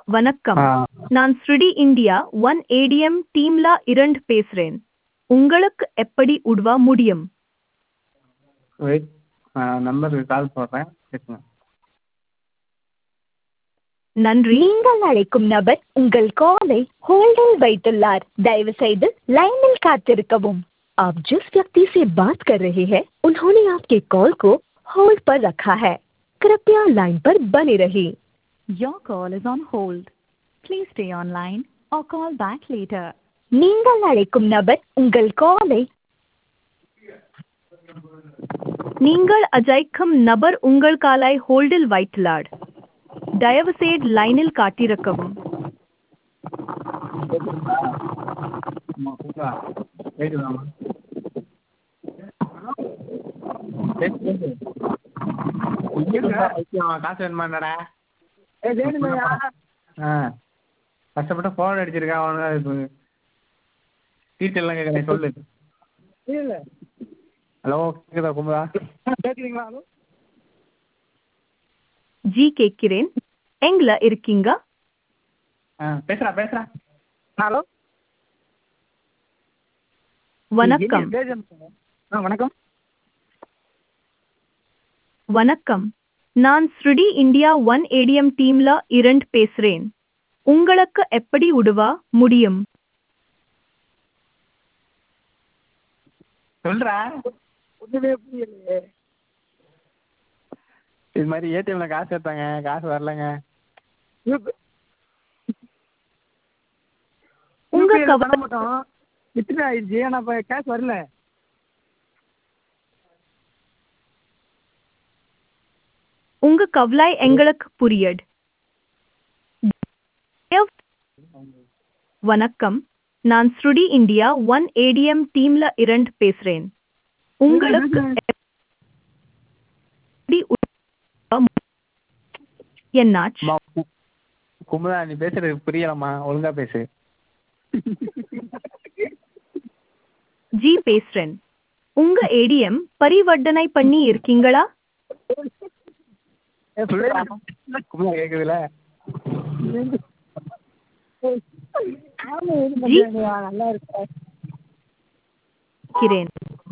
வணக்கம் ஆ நான் ஸ்ருடி இந்தியா ஒன் ஏடிஎம் டீம்ல இரண்டு பேசுறேன் உங்களுக்கு எப்படி உதவ முடியும் வெயிட் நம்பருக்கு கால் போடுறேன் பேசுங்க நன்றி நீங்கள் அழைக்கும் நபர் உங்கள் காலை होल्डिंग வைத்துள்ளார் दयவு செய்து लाइनिல் காத்திருக்கவும் आप जिस व्यक्ति से बात कर रहे हैं उन्होंने आपके कॉल को होल्ड पर रखा है कृपया लाइन पर बने रहिए Your call is on hold. Please stay online or call back later. நீங்கள் அழைக்கும் நபர் உங்கள் காலை நீங்கள் அஜய்க்கும் நபர் உங்கள் காலை ஹோல்டில் வைத்துள்ளார் தயவு செய்து லைனில் காட்டிருக்கவும் அம்மா கூப்பிடா கேட்குதாம்மா பேசு பேசு ஐயோ, காசு வேணுமாடா ஆ கஷ்டப்பட்டு ஃபோன் அடிச்சிருக்கேன் அவனுக்கு இப்போ டீட்டெயிலாம் கேட்குறேன் சொல்லு ஹலோ கேட்குதா குமுதா கேட்குறீங்களா ஹலோ ஜி கேட்கிறேன் எங்கள இருக்கீங்க ஆ பேசுறா பேசுறா ஹலோ வணக்கம் ஆ வணக்கம் வணக்கம் நான் ஸ்ருடி இந்தியா ஒன் ஏடிஎம் டீம்ல இரண்டு பேசுறேன் உங்களுக்கு எப்படி உதவ முடியும் சொல்றா ஒண்ணுமே புரியலையே இது மாதிரி ஏடிஎம்ல காசு எடுத்தாங்க காசு வரலங்க உங்க UPI ல கவ- பண்ண மாட்டோம் வித்ட்ரா ஆயிடுச்சு ஆனா இப்ப கேஷ் வரல உங்க கவலை எங்களுக்கு புரியட் வணக்கம் நான் ஸ்ருடி இந்தியா ஒன் ஏடிஎம் டீம்ல இரண்டு பேசுறேன் உங்களுக்கு எப்படி உதவ முடியும்? என்னாச்சு அம்மா, கு- குமுதா நீ பேசுறது புரியலம்மா ஒழுங்கா பேசு ஜி பேசுறேன் உங்க ஏடிஎம் பரிவர்த்தனை பண்ணி இருக்கீங்களா குமுதா கேக்குதுல ஜி இருக்கிறேன்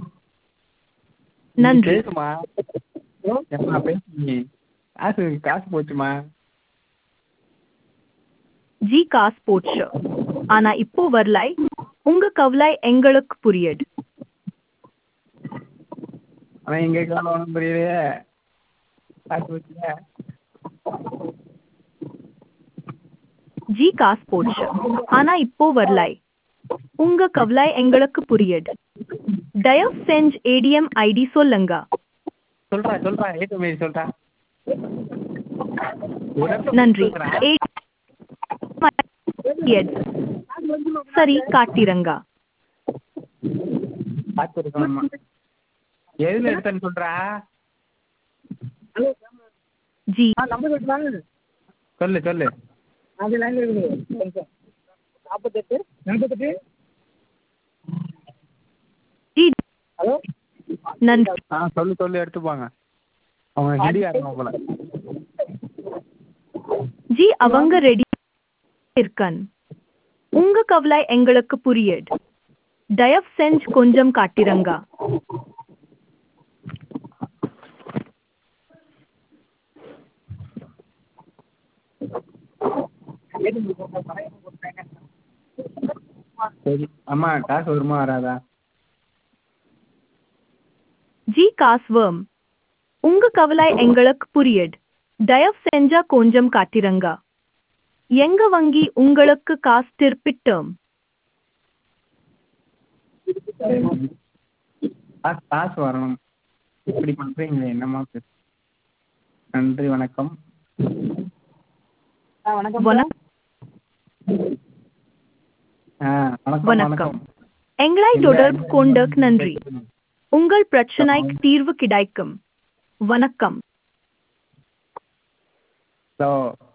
நீ நன்றி பேசுமா ஏம்மா பேசு நீ காசு காசு போச்சுமா ஜி காசு போச்சு ஆனா இப்போ வரலை உங்க கவலை எங்களுக்கு புரியுது ஆனா இங்க காலம் ஒன்றும் புரியலையே காசு போச்சுல ஜி காசு போச்சு ஆனா இப்போ வரலை உங்க கவலை எங்களுக்கு புரியுது தயவு செஞ்சு ஏடிஎம் ஐடி சொல்லுங்க சொல்றா சொல்றா ஏடிஎம் ஐடி சொல்றா நன்றி ATM சரி காட்டிரங்க காசு இருக்கணுமா எதுல எடுத்தேன்னு சொல்றா ஜி சொல்லு சொல்லு அது லைன்ல இருக்குது நாற்பத்தெட்டு நாற்பத்தெட்டு ஜி ஹலோ நன்றி ஆ சொல்லு சொல்லு எடுத்துப்பாங்க அவங்க ஹிந்திக்காரங்க போல ஜி அவங்க ரெடி இருக்கன் உங்க கவலை எங்களுக்கு புரியுது தயவு செஞ்சு கொஞ்சம் காட்டிரங்க சரி அம்மா காசு வருமா வராதா ஜி காஸ்வம் உங்க கவலை எங்களுக்கு புரியுது தயவு செஞ்சா கொஞ்சம் காட்டிரங்க எங்க வங்கி உங்களுக்கு காசு திருப்பிட்டோம் காசு காசு வரணும் இப்படி பண்றீங்களே என்னம்மா பேசு நன்றி வணக்கம் வணக்கம் வணக்கம் ஆ வணக்கம் வணக்கம். வணக்கம் எங்களை தொடர்பு கொண்டக்கு நன்றி உங்கள் பிரச்சனைக்கு தீர்வு கிடைக்கும் வணக்கம் ஹலோ